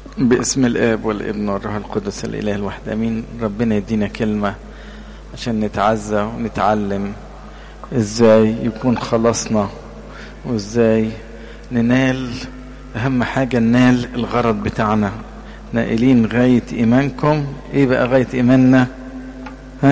باسم الاب والابن والروح القدس الاله الواحد امين ربنا يدينا كلمه عشان نتعزى ونتعلم ازاي يكون خلصنا وازاي ننال اهم حاجه ننال الغرض بتاعنا نائلين غايه ايمانكم ايه بقى غايه ايماننا ها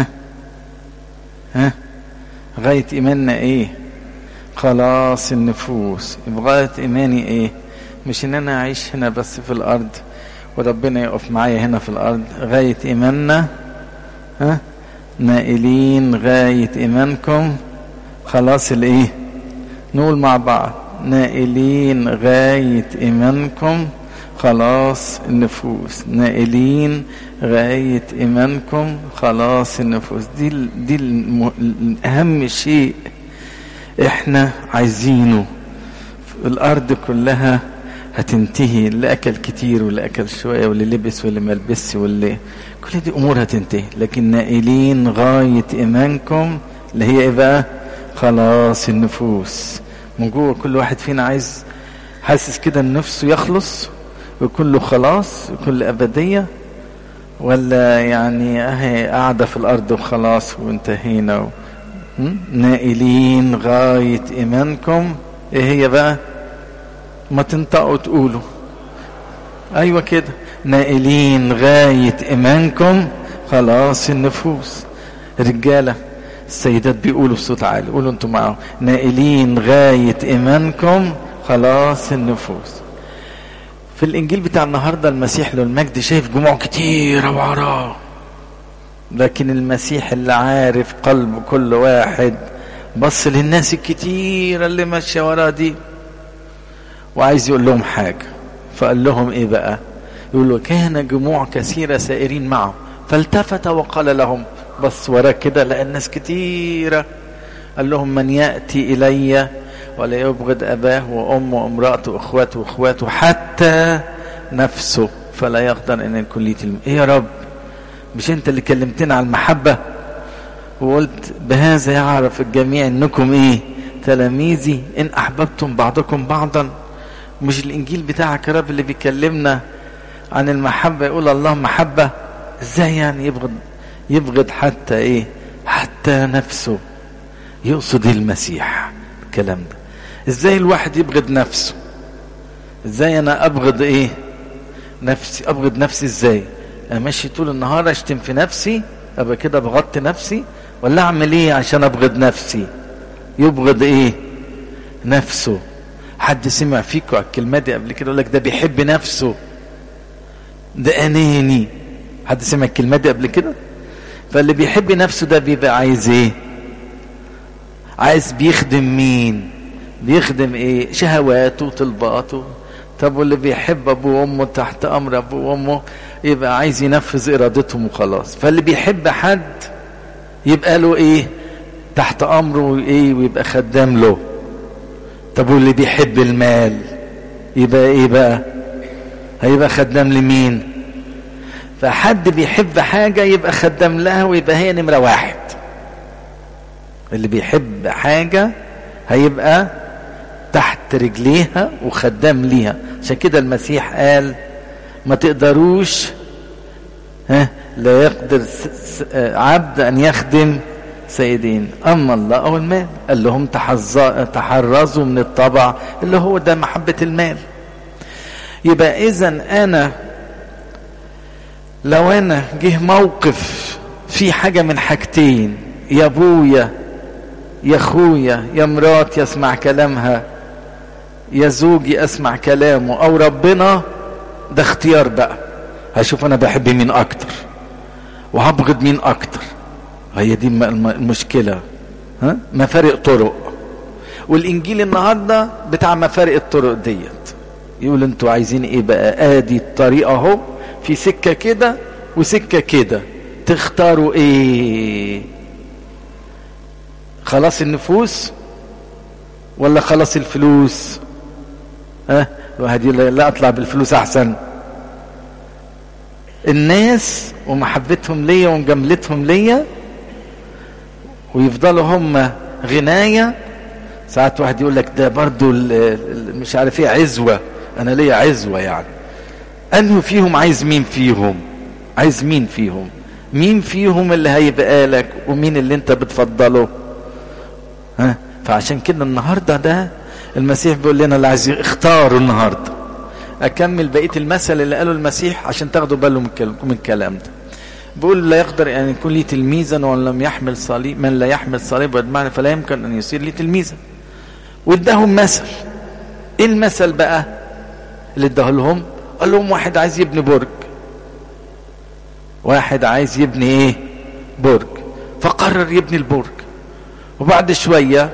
ها غايه ايماننا ايه خلاص النفوس غايه ايماني ايه مش ان انا اعيش هنا بس في الارض وربنا يقف معايا هنا في الارض غايه ايماننا ها نائلين غايه ايمانكم خلاص الايه نقول مع بعض نائلين غايه ايمانكم خلاص النفوس نائلين غاية إيمانكم خلاص النفوس دي دي الم... أهم شيء إحنا عايزينه الأرض كلها هتنتهي اللي أكل كتير واللي أكل شوية واللي لبس واللي ما لبسش واللي كل دي أمور هتنتهي لكن نائلين غاية إيمانكم اللي هي إيه بقى خلاص النفوس من جوه كل واحد فينا عايز حاسس كده ان نفسه يخلص ويكون له خلاص ويكون له أبدية ولا يعني اهي قاعدة في الأرض وخلاص وانتهينا و... نائلين غاية إيمانكم إيه هي بقى ما تنطقوا تقولوا أيوة كده نائلين غاية إيمانكم خلاص النفوس رجالة السيدات بيقولوا بصوت عالي قولوا انتم معاهم نائلين غاية إيمانكم خلاص النفوس في الانجيل بتاع النهارده المسيح له المجد شايف جموع كتيره وراه لكن المسيح اللي عارف قلب كل واحد بص للناس الكتيره اللي ماشيه وراه دي وعايز يقول لهم حاجه فقال لهم ايه بقى يقول له كان جموع كثيره سائرين معه فالتفت وقال لهم بص وراه كده لقى الناس كتيره قال لهم من ياتي الي ولا يبغض أباه وأمه وامرأته وإخواته وإخواته حتى نفسه فلا يقدر أن يكون لي تلميذ إيه يا رب مش أنت اللي كلمتنا على المحبة وقلت بهذا يعرف الجميع أنكم إيه تلاميذي إن أحببتم بعضكم بعضا مش الإنجيل بتاعك يا رب اللي بيكلمنا عن المحبة يقول الله محبة إزاي يعني يبغض يبغض حتى إيه حتى نفسه يقصد المسيح الكلام ده ازاي الواحد يبغض نفسه ازاي انا ابغض ايه نفسي ابغض نفسي ازاي امشي طول النهار اشتم في نفسي ابقى كده بغضت نفسي ولا اعمل ايه عشان ابغض نفسي يبغض ايه نفسه حد سمع فيكم على الكلمه دي قبل كده يقول لك ده بيحب نفسه ده اناني حد سمع الكلمه دي قبل كده فاللي بيحب نفسه ده بيبقى عايز ايه عايز بيخدم مين بيخدم ايه شهواته وطلباته طب واللي بيحب ابوه وامه تحت امر ابوه وامه يبقى عايز ينفذ ارادتهم وخلاص فاللي بيحب حد يبقى له ايه تحت امره ايه ويبقى خدام له طب واللي بيحب المال يبقى ايه بقى هيبقى خدام لمين فحد بيحب حاجه يبقى خدام لها ويبقى هي نمره واحد اللي بيحب حاجة هيبقى تحت رجليها وخدام ليها عشان كده المسيح قال ما تقدروش ها لا يقدر عبد ان يخدم سيدين اما الله او المال قال لهم تحرزوا من الطبع اللي هو ده محبة المال يبقى اذا انا لو انا جه موقف في حاجة من حاجتين يا ابويا يا اخويا يا مراتي اسمع كلامها يا زوجي اسمع كلامه او ربنا ده اختيار بقى هشوف انا بحب مين اكتر وهبغض مين اكتر هي دي المشكله ها مفارق طرق والانجيل النهارده بتاع مفارق الطرق ديت يقول انتوا عايزين ايه بقى ادي الطريق اهو في سكه كده وسكه كده تختاروا ايه خلاص النفوس ولا خلاص الفلوس ها الواحد لا اطلع بالفلوس احسن الناس ومحبتهم ليا ومجاملتهم ليا ويفضلوا هم غناية ساعات واحد يقول لك ده برضو ال- ال- مش عارف ايه عزوة انا ليا عزوة يعني انه فيهم عايز مين فيهم عايز مين فيهم مين فيهم اللي هيبقى لك ومين اللي انت بتفضله ها فعشان كده النهارده ده المسيح بيقول لنا اللي عايز اختاروا النهارده اكمل بقيه المثل اللي قاله المسيح عشان تاخدوا بالكم من الكلام ده بيقول لا يقدر ان يكون لي تلميذا وان لم يحمل صليب من لا يحمل صليب ويتبعني فلا يمكن ان يصير لي تلميذا واداهم مثل ايه المثل بقى اللي اداه لهم قال لهم واحد عايز يبني برج واحد عايز يبني ايه برج فقرر يبني البرج وبعد شوية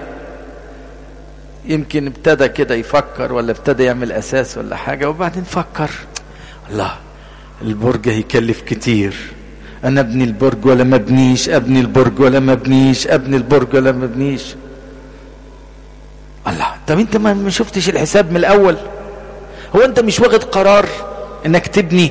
يمكن ابتدى كده يفكر ولا ابتدى يعمل اساس ولا حاجة وبعدين فكر الله البرج هيكلف كتير انا ابني البرج ولا ما ابنيش ابني البرج ولا ما ابنيش ابني البرج ولا ما ابنيش الله طب انت ما شفتش الحساب من الاول هو انت مش واخد قرار انك تبني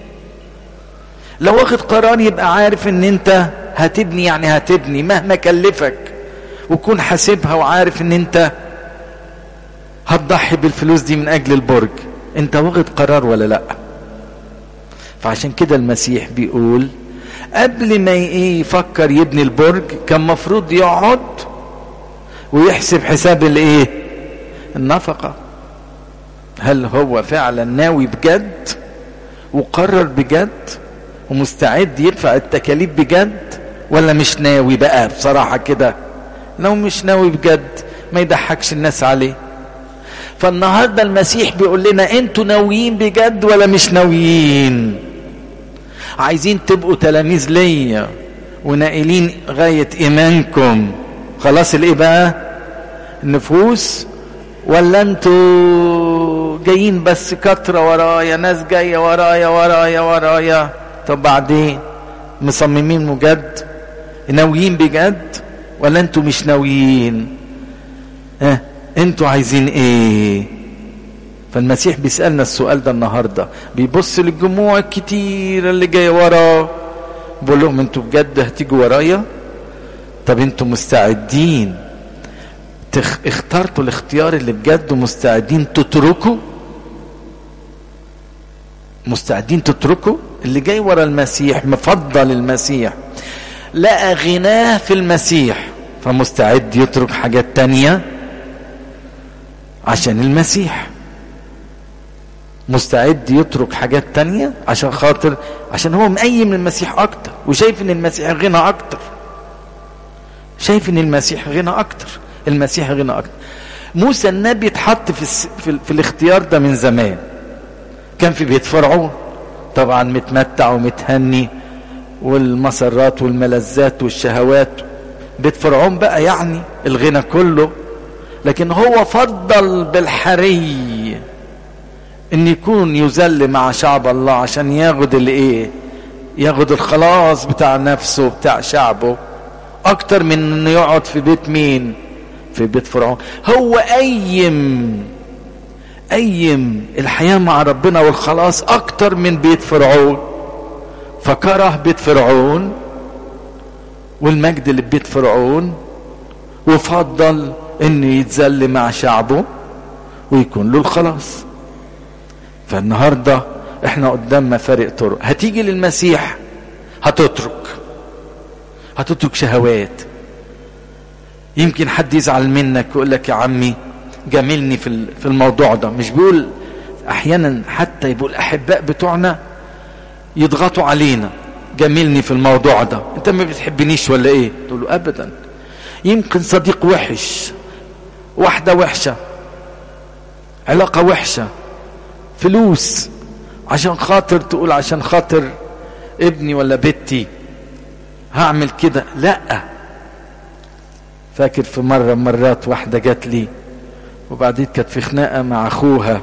لو واخد قرار يبقى عارف ان انت هتبني يعني هتبني مهما كلفك وكون حاسبها وعارف ان انت هتضحي بالفلوس دي من اجل البرج انت واخد قرار ولا لا فعشان كده المسيح بيقول قبل ما ايه يفكر يبني البرج كان مفروض يقعد ويحسب حساب الايه النفقه هل هو فعلا ناوي بجد وقرر بجد ومستعد يدفع التكاليف بجد ولا مش ناوي بقى بصراحة كده لو مش ناوي بجد ما يضحكش الناس عليه فالنهاردة المسيح بيقول لنا انتوا ناويين بجد ولا مش ناويين عايزين تبقوا تلاميذ ليا ونائلين غاية ايمانكم خلاص الايه بقى النفوس ولا انتوا جايين بس كترة ورايا ناس جاية ورايا ورايا ورايا طب بعدين مصممين بجد ناويين بجد ولا انتوا مش ناويين اه انتوا عايزين ايه فالمسيح بيسألنا السؤال ده النهاردة بيبص للجموع الكتير اللي جاية وراه بيقول لهم انتوا بجد هتيجوا ورايا طب انتوا مستعدين تخ... اخترتوا الاختيار اللي بجد ومستعدين تتركوا مستعدين تتركوا اللي جاي ورا المسيح مفضل المسيح لقى غناه في المسيح فمستعد يترك حاجات تانية عشان المسيح مستعد يترك حاجات تانية عشان خاطر عشان هو مقيم المسيح اكتر وشايف ان المسيح غنى اكتر شايف ان المسيح غنى اكتر المسيح غنى اكتر موسى النبي اتحط في, الس... في, في الاختيار ده من زمان كان في بيت فرعون طبعا متمتع ومتهني والمسرات والملذات والشهوات بيت فرعون بقى يعني الغنى كله لكن هو فضل بالحري ان يكون يذل مع شعب الله عشان ياخد الايه ياخد الخلاص بتاع نفسه بتاع شعبه اكتر من انه يقعد في بيت مين في بيت فرعون هو ايم ايم الحياة مع ربنا والخلاص اكتر من بيت فرعون فكره بيت فرعون والمجد اللي ببيت فرعون وفضل انه يتذل مع شعبه ويكون له الخلاص فالنهاردة احنا قدام مفارق طرق هتيجي للمسيح هتترك هتترك شهوات يمكن حد يزعل منك ويقول لك يا عمي جاملني في في الموضوع ده مش بيقول احيانا حتى يبقوا الاحباء بتوعنا يضغطوا علينا جاملني في الموضوع ده انت ما بتحبنيش ولا ايه تقول له ابدا يمكن صديق وحش واحده وحشه علاقه وحشه فلوس عشان خاطر تقول عشان خاطر ابني ولا بنتي هعمل كده لا فاكر في مرة مرات واحدة جات لي وبعدين كانت في خناقة مع أخوها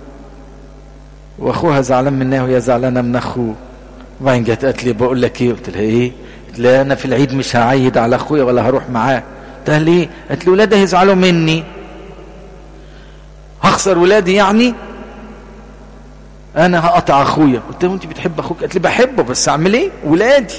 وأخوها زعلان منها وهي زعلانة من أخوه وبعدين جت قالت لي بقول لك إيه قلت لها إيه قلت لها أنا في العيد مش هعيد على أخويا ولا هروح معاه قلت لها ليه قالت لي ولادي هيزعلوا مني هخسر ولادي يعني انا هقطع اخويا قلت له انت بتحب اخوك قالت لي بحبه بس اعمل ايه ولادي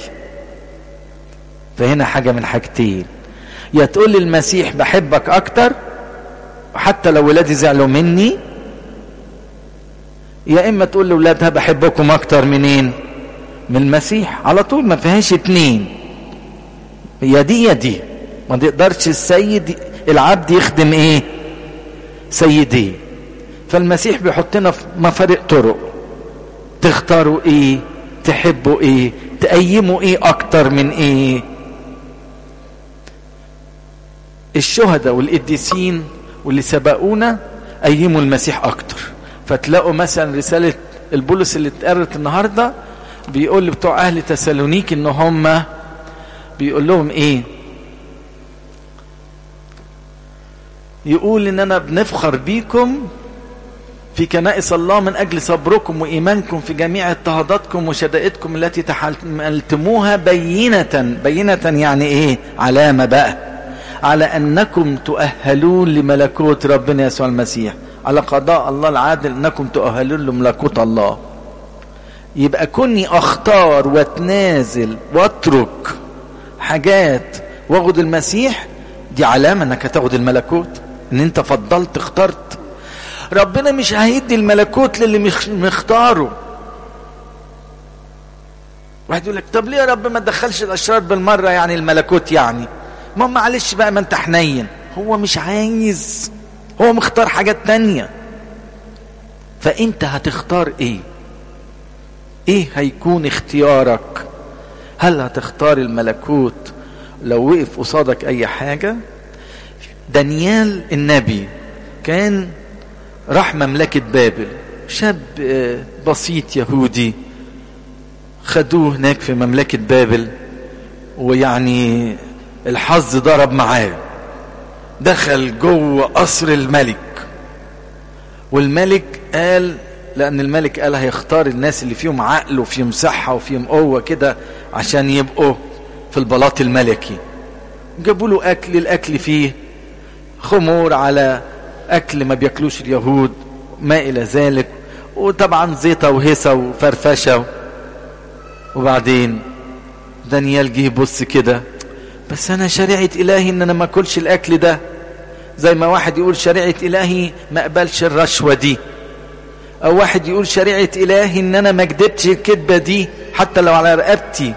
فهنا حاجه من حاجتين يا تقول للمسيح بحبك اكتر حتى لو ولادي زعلوا مني يا اما تقول لاولادها بحبكم اكتر منين من المسيح على طول ما فيهاش اتنين يا دي يا دي ما تقدرش السيد العبد يخدم ايه سيديه فالمسيح بيحطنا في مفارق طرق تختاروا ايه تحبوا ايه تقيموا ايه اكتر من ايه الشهداء والقديسين واللي سبقونا قيموا المسيح اكتر فتلاقوا مثلا رسالة البولس اللي اتقرت النهاردة بيقول بتوع اهل تسالونيك ان هم بيقول لهم ايه يقول ان انا بنفخر بيكم في كنائس الله من اجل صبركم وايمانكم في جميع اضطهاداتكم وشدائدكم التي تحملتموها بينة بينة يعني ايه علامة بقى على انكم تؤهلون لملكوت ربنا يسوع المسيح على قضاء الله العادل انكم تؤهلون لملكوت الله يبقى كوني اختار واتنازل واترك حاجات واخد المسيح دي علامة انك هتاخد الملكوت ان انت فضلت اخترت ربنا مش هيدي الملكوت للي مختاره واحد يقول لك طب ليه يا رب ما تدخلش الاشرار بالمره يعني الملكوت يعني ما معلش بقى ما انت حنين هو مش عايز هو مختار حاجات تانية فانت هتختار ايه ايه هيكون اختيارك هل هتختار الملكوت لو وقف قصادك اي حاجة دانيال النبي كان راح مملكة بابل شاب بسيط يهودي خدوه هناك في مملكة بابل ويعني الحظ ضرب معاه دخل جوه قصر الملك والملك قال لأن الملك قال هيختار الناس اللي فيهم عقل وفيهم صحة وفيهم قوة كده عشان يبقوا في البلاط الملكي جابوا له أكل الأكل فيه خمور على أكل ما بياكلوش اليهود ما إلى ذلك وطبعا زيطة وهيصة وفرفشة وبعدين دانيال جه يبص كده بس أنا شريعة إلهي إن أنا ما أكلش الأكل ده زي ما واحد يقول شريعة إلهي ما أقبلش الرشوة دي أو واحد يقول شريعة إلهي إن أنا ما كدبتش الكذبة دي حتى لو على رقبتي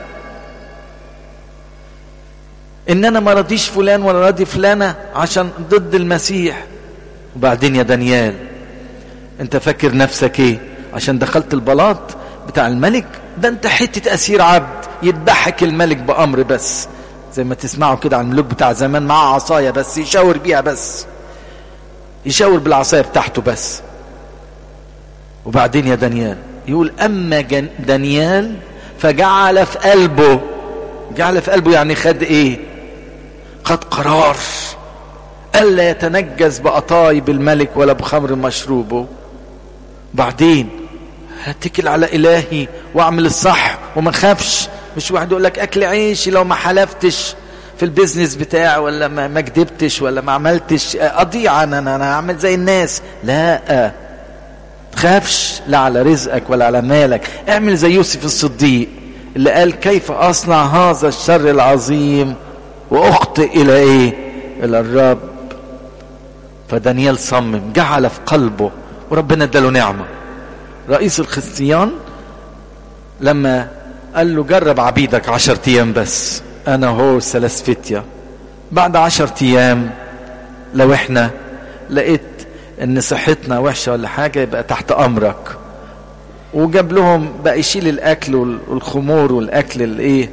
إن أنا ما راضيش فلان ولا راضي فلانة عشان ضد المسيح وبعدين يا دانيال أنت فاكر نفسك إيه عشان دخلت البلاط بتاع الملك ده أنت حتة أسير عبد يذبحك الملك بأمر بس زي ما تسمعوا كده عن الملوك بتاع زمان معاه عصاية بس يشاور بيها بس يشاور بالعصاية بتاعته بس وبعدين يا دانيال يقول أما دانيال فجعل في قلبه جعل في قلبه يعني خد إيه خد قرار ألا يتنجس بقطايب الملك ولا بخمر مشروبه بعدين هتكل على إلهي وأعمل الصح وما خافش مش واحد يقول لك أكل عيشي لو ما حلفتش في البيزنس بتاعي ولا ما, ما كدبتش ولا ما عملتش أضيع أنا أنا هعمل زي الناس لا تخافش لا على رزقك ولا على مالك اعمل زي يوسف الصديق اللي قال كيف أصنع هذا الشر العظيم وأخطئ إلى إيه إلى الرب فدانيال صمم جعل في قلبه وربنا اداله نعمة رئيس الخصيان لما قال له جرب عبيدك عشر ايام بس انا هو ثلاث فتية بعد عشر ايام لو احنا لقيت ان صحتنا وحشة ولا حاجة يبقى تحت امرك وجاب لهم بقى يشيل الاكل والخمور والاكل الايه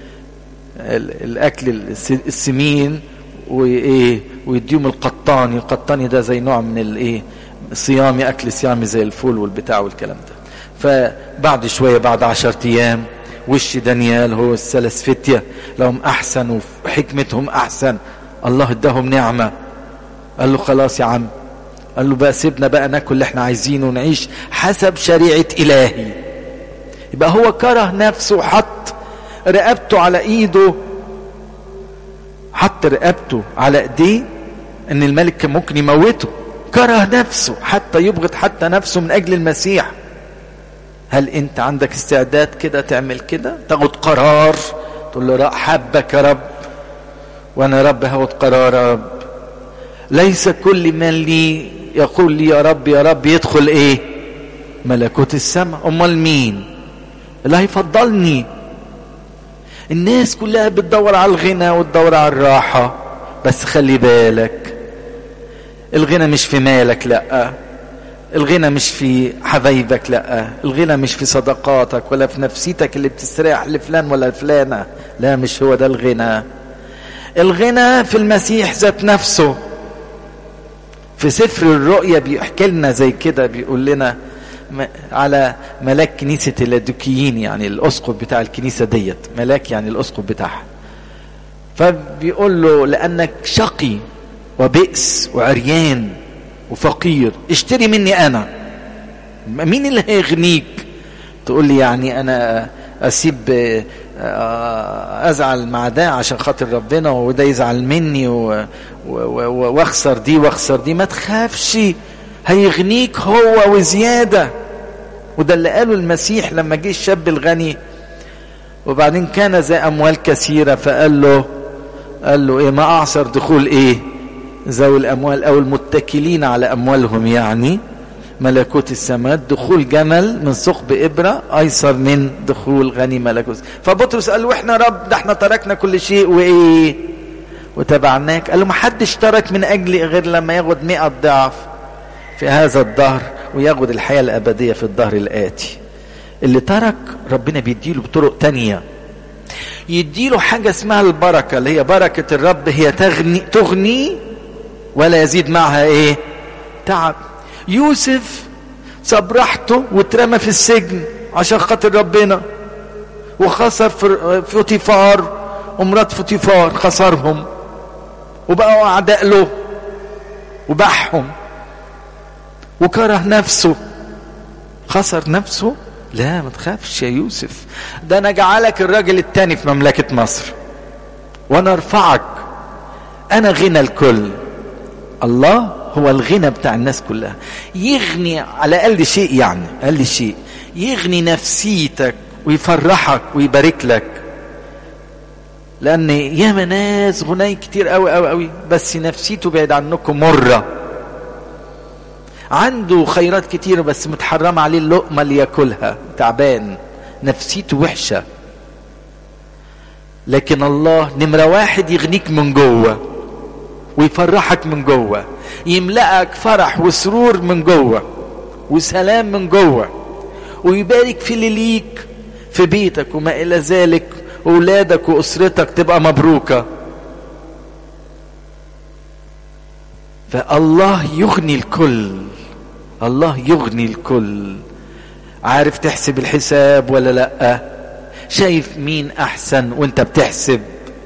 الاكل السمين وايه ويديهم القطاني القطاني ده زي نوع من الايه صيامي اكل صيامي زي الفول والبتاع والكلام ده فبعد شويه بعد عشرة ايام وش دانيال هو الثلاث فتيه لهم احسن وحكمتهم احسن الله اداهم نعمه قال له خلاص يا عم قال له بقى سيبنا بقى ناكل اللي احنا عايزينه ونعيش حسب شريعه الهي يبقى هو كره نفسه وحط رقبته على ايده حط رقبته على ايديه ان الملك كان ممكن يموته كره نفسه حتى يبغض حتى نفسه من اجل المسيح هل انت عندك استعداد كده تعمل كده تاخد قرار تقول له حبك يا رب وانا رب هاخد قرار يا رب ليس كل من لي يقول لي يا رب يا رب يدخل ايه ملكوت السماء امال مين اللي هيفضلني الناس كلها بتدور على الغنى وتدور على الراحة بس خلي بالك الغنى مش في مالك لا الغنى مش في حبايبك لا الغنى مش في صدقاتك ولا في نفسيتك اللي بتستريح لفلان ولا فلانة لا مش هو ده الغنى الغنى في المسيح ذات نفسه في سفر الرؤيا بيحكي لنا زي كده بيقول لنا على ملاك كنيسة اللادوكيين يعني الأسقف بتاع الكنيسة ديت ملاك يعني الأسقف بتاعها فبيقول له لأنك شقي وبئس وعريان وفقير اشتري مني أنا مين اللي هيغنيك تقول لي يعني أنا أسيب أزعل مع ده عشان خاطر ربنا وده يزعل مني واخسر دي واخسر دي ما تخافش هيغنيك هو وزيادة وده اللي قاله المسيح لما جه الشاب الغني وبعدين كان ذا أموال كثيرة فقال له قال له إيه ما أعصر دخول إيه ذوي الأموال أو المتكلين على أموالهم يعني ملكوت السماء دخول جمل من ثقب إبرة أيسر من دخول غني ملكوت فبطرس قال له إحنا رب ده إحنا تركنا كل شيء وإيه وتبعناك قال له ما حدش ترك من أجلي غير لما ياخد مئة ضعف في هذا الدهر وياخد الحياة الأبدية في الدهر الآتي اللي ترك ربنا بيديله بطرق تانية يديله حاجة اسمها البركة اللي هي بركة الرب هي تغني, تغني ولا يزيد معها ايه تعب يوسف ساب راحته واترمى في السجن عشان خاطر ربنا وخسر فوتيفار ومرات فوتيفار خسرهم وبقوا اعداء له وباعهم وكره نفسه خسر نفسه لا ما تخافش يا يوسف ده انا جعلك الراجل التاني في مملكة مصر وانا ارفعك انا غنى الكل الله هو الغنى بتاع الناس كلها يغني على اقل شيء يعني اقل شيء يغني نفسيتك ويفرحك ويبارك لك لان ياما ناس غناي كتير قوي قوي قوي بس نفسيته بعيد عنكم مره عنده خيرات كتير بس متحرم عليه اللقمة اللي ياكلها تعبان نفسيته وحشة لكن الله نمرة واحد يغنيك من جوه ويفرحك من جوه يملأك فرح وسرور من جوه وسلام من جوه ويبارك في اللي ليك في بيتك وما إلى ذلك أولادك وأسرتك تبقى مبروكة فالله يغني الكل الله يغني الكل عارف تحسب الحساب ولا لا شايف مين احسن وانت بتحسب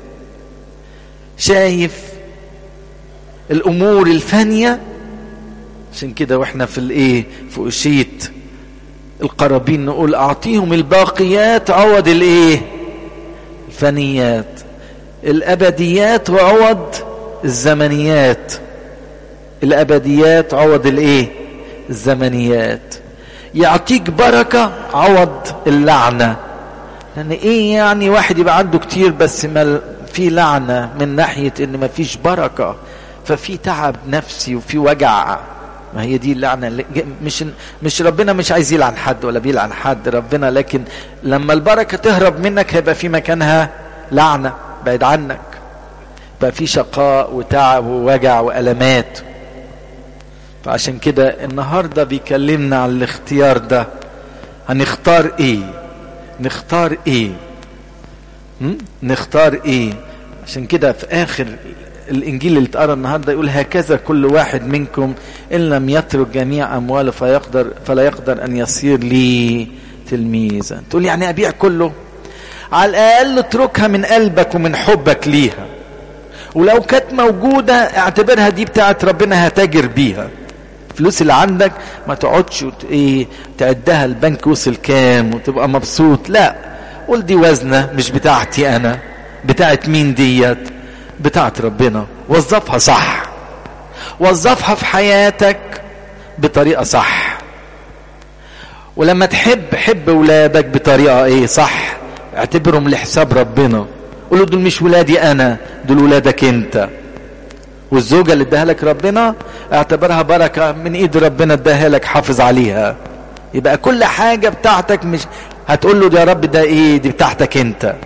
شايف الامور الفانيه عشان كده واحنا في الايه في اشيت القرابين نقول اعطيهم الباقيات عوض الايه الفانيات الابديات وعوض الزمنيات الابديات عوض الايه الزمنيات يعطيك بركة عوض اللعنة يعني ايه يعني واحد يبقى عنده كتير بس ما في لعنة من ناحية ان ما فيش بركة ففي تعب نفسي وفي وجع ما هي دي اللعنة مش مش ربنا مش عايز يلعن حد ولا بيلعن حد ربنا لكن لما البركة تهرب منك هيبقى في مكانها لعنة بعيد عنك بقى في شقاء وتعب ووجع وألمات فعشان كده النهارده بيكلمنا عن الاختيار ده هنختار ايه نختار ايه م? نختار ايه عشان كده في اخر الانجيل اللي اتقرا النهارده يقول هكذا كل واحد منكم ان لم يترك جميع امواله فيقدر فلا يقدر ان يصير لي تلميذا تقول يعني ابيع كله على الاقل اتركها من قلبك ومن حبك ليها ولو كانت موجوده اعتبرها دي بتاعت ربنا هتاجر بيها الفلوس اللي عندك ما تقعدش وت... ايه تعدها البنك وصل كام وتبقى مبسوط لا قول دي وزنه مش بتاعتي انا بتاعت مين ديت بتاعت ربنا وظفها صح وظفها في حياتك بطريقه صح ولما تحب حب ولادك بطريقه ايه صح اعتبرهم لحساب ربنا قول دول مش ولادي انا دول ولادك انت والزوجه اللي اداها لك ربنا اعتبرها بركه من ايد ربنا اداها لك حافظ عليها يبقى كل حاجة بتاعتك مش هتقول له يا رب ده ايه دي بتاعتك انت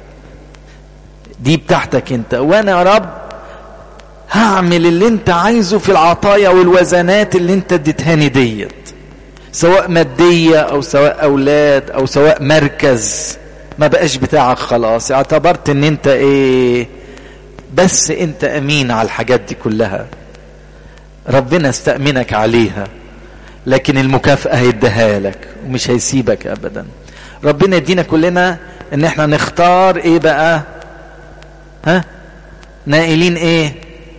دي بتاعتك انت وانا يا رب هعمل اللي انت عايزه في العطايا والوزنات اللي انت اديتهاني ديت سواء مادية او سواء اولاد او سواء مركز ما بقاش بتاعك خلاص اعتبرت ان انت ايه بس انت امين على الحاجات دي كلها ربنا استأمنك عليها لكن المكافأة هيديها لك ومش هيسيبك ابدا ربنا يدينا كلنا ان احنا نختار ايه بقى ها نائلين ايه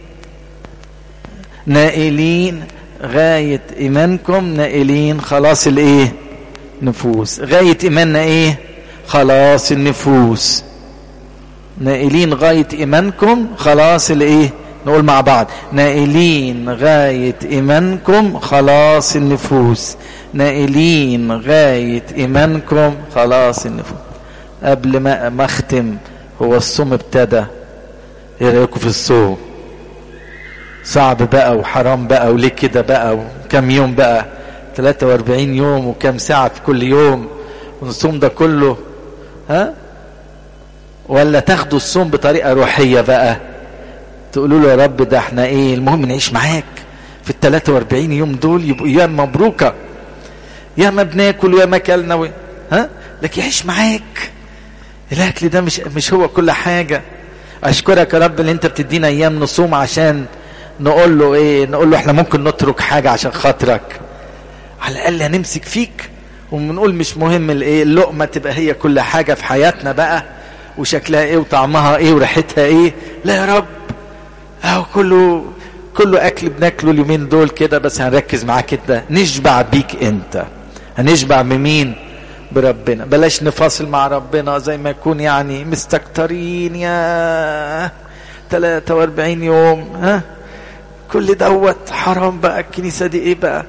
نائلين غاية ايمانكم نائلين خلاص الايه نفوس غاية ايماننا ايه خلاص النفوس نائلين غاية ايمانكم خلاص الايه نقول مع بعض نائلين غاية ايمانكم خلاص النفوس نائلين غاية ايمانكم خلاص النفوس قبل ما ما اختم هو الصوم ابتدى ايه رايكم في الصوم صعب بقى وحرام بقى وليه كده بقى وكم يوم بقى 43 يوم وكم ساعة في كل يوم والصوم ده كله ها ولا تاخدوا الصوم بطريقة روحية بقى تقولوا له يا رب ده احنا ايه المهم نعيش معاك في ال 43 يوم دول يبقوا ايام مبروكة يا ما بناكل ويا ما اكلنا و... ها لكن يعيش معاك الاكل ده مش مش هو كل حاجة اشكرك يا رب ان انت بتدينا ايام نصوم عشان نقول له ايه نقول له احنا ممكن نترك حاجة عشان خاطرك على الاقل هنمسك فيك وبنقول مش مهم الايه اللقمة تبقى هي كل حاجة في حياتنا بقى وشكلها ايه وطعمها ايه وريحتها ايه لا يا رب اهو كله كله اكل بناكله اليومين دول كده بس هنركز معاك كده نشبع بيك انت هنشبع بمين بربنا بلاش نفاصل مع ربنا زي ما يكون يعني مستكترين يا 43 يوم ها كل دوت حرام بقى الكنيسه دي ايه بقى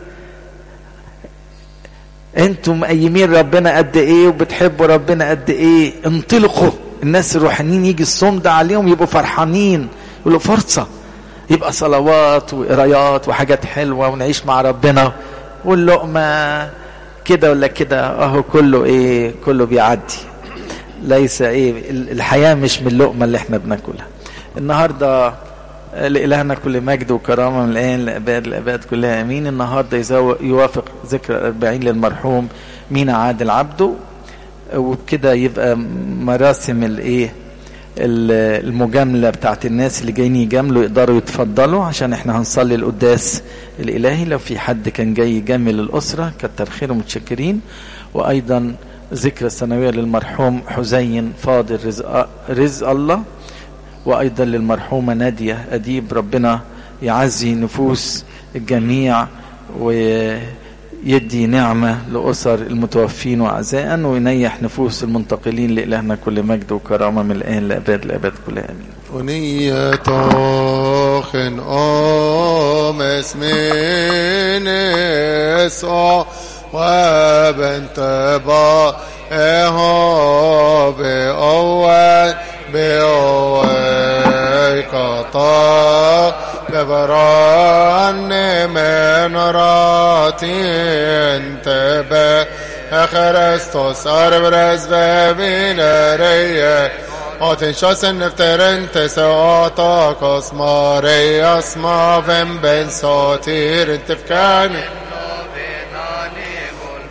انتم مقيمين ربنا قد ايه وبتحبوا ربنا قد ايه انطلقوا الناس الروحانيين يجي الصوم ده عليهم يبقوا فرحانين يقولوا فرصة يبقى صلوات وقرايات وحاجات حلوة ونعيش مع ربنا واللقمة كده ولا كده اهو كله ايه كله بيعدي ليس ايه الحياة مش من اللقمة اللي احنا بناكلها النهاردة لإلهنا كل مجد وكرامة من الآن لأباد الأباد كلها أمين النهاردة يوافق ذكرى الأربعين للمرحوم مينا عادل عبده وبكده يبقى مراسم الايه المجاملة بتاعت الناس اللي جايين يجاملوا يقدروا يتفضلوا عشان احنا هنصلي القداس الإلهي لو في حد كان جاي يجامل الأسرة كتر خير متشكرين وأيضا ذكرى سنوية للمرحوم حزين فاضل رزق, رزق الله وأيضا للمرحومة نادية أديب ربنا يعزي نفوس الجميع ويدي نعمة لأسر المتوفين وعزاء وينيح نفوس المنتقلين لإلهنا كل مجد وكرامة من الآن لأباد الأباد كلها آمين ونية طاخن آم اسمين اسعى وبنت با اهاب اول بأوي قطا ببران من راتي انتبه خرستوس أربرز بمين ريه Åtinkörs efter inte så åtakos Maria små vem ben så till inte fkan